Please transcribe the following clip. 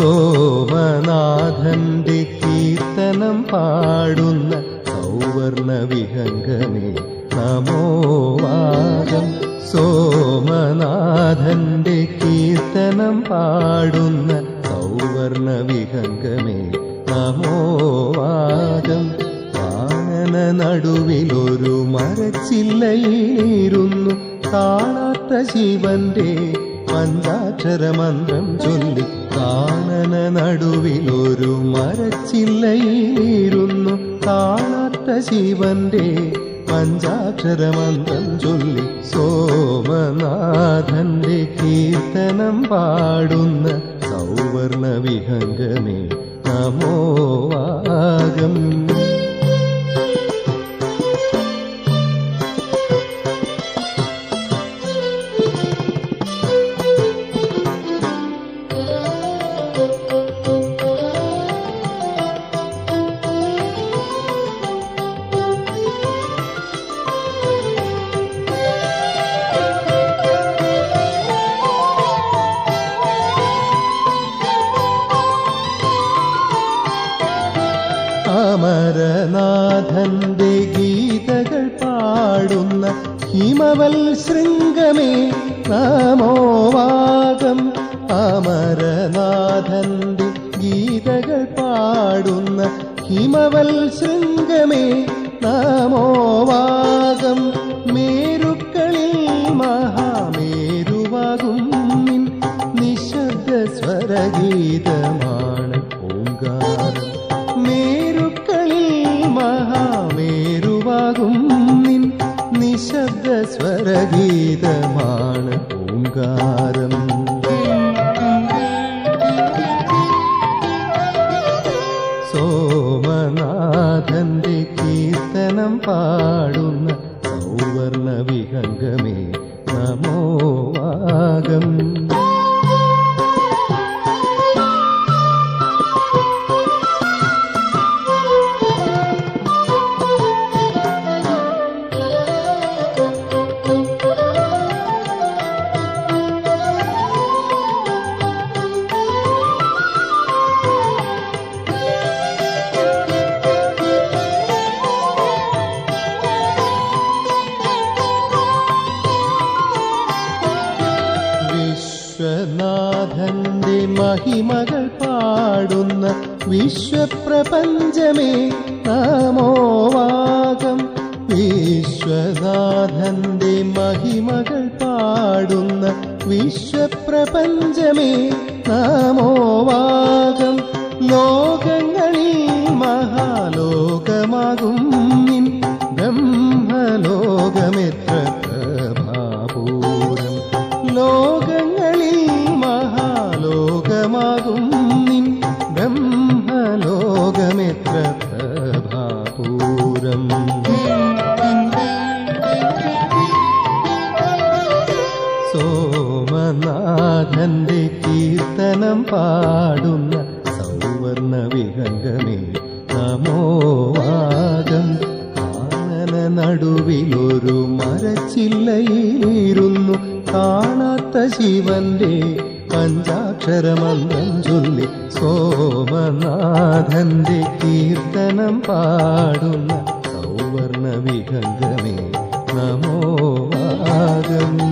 സോമനാഥന്റെ കീർത്തനം പാടുന്ന സൗവർണ വിഹംഗമേ നമോവാകം സോമനാഥന്റെ കീർത്തനം പാടുന്ന സൗവർണ വിഹംഗമേ നമോവാകം കാനന നടുവിലൊരു മരച്ചില്ലയിരുന്നു കാണാത്ത ശിവന്റെ പഞ്ചാക്ഷരമന്ത്രം ചൊല്ലി കാനന നടുവിലൊരു മരച്ചില്ലയിരുന്നു കാണാത്ത ശിവന്റെ പഞ്ചാക്ഷരമന്ത്രം ചൊല്ലി സോമനാഥന്റെ കീർത്തനം പാടുന്ന സൗവർണ വിഹംഗമേ നമോവാകം അമരനാഥന്റെ ഗീതകൾ പാടുന്ന ഹിമവൽ ശൃംഗമേ നമോവാകം അമരനാഥന്റെ ഗീതകൾ പാടുന്ന ഹിമവൽ ശൃംഗമേ നമോവാകം മേരുക്കളിൽ മഹാമേരുവാകും നിൻ നിശബ്ദ സ്വരഗീതമാണ് ഓങ്കാരം മേരുക്കളിൽ മഹാമേരുവാകും നിൻ നിശബ്ദ സ്വരഗീതമാണ് ഓങ്കാരം സോമനാഥന്റെ കീർത്തനം പാടുന്ന സൗവർണ വിഹംഗമേ നമോവാകം വിശ്വനാഥന്റെ മഹിമകൾ പാടുന്ന വിശ്വപ്രപഞ്ചമേ നമോവാകം വിശ്വനാഥന്റെ മഹിമകൾ പാടുന്ന വിശ്വപ്രപഞ്ചമേ നമോവാകം ലോകങ്ങളിൽ മഹാലോകമാകും നിൻ ബ്രഹ്മലോകമെത്ര പ്രഭാപൂരം ലോകങ്ങളിൽ മഹാലോകമാകും നിൻ ബ്രഹ്മലോകമെത്ര പ്രഭാപൂരം സോമനാഥന്റെ കീർത്തനം പാടുന്ന സൗവർണ വിഹംഗമേ നമോവാകം കാനന നടുവിലൊരു മരച്ചില്ലയിരുന്നു കാണാത്ത ശിവന്റെ പഞ്ചാക്ഷരമന്ത്രം ചൊല്ലി സോമനാഥന്റെ കീർത്തനം പാടുന്ന സൗവർണ വിഹംഗമേ നമോവാകം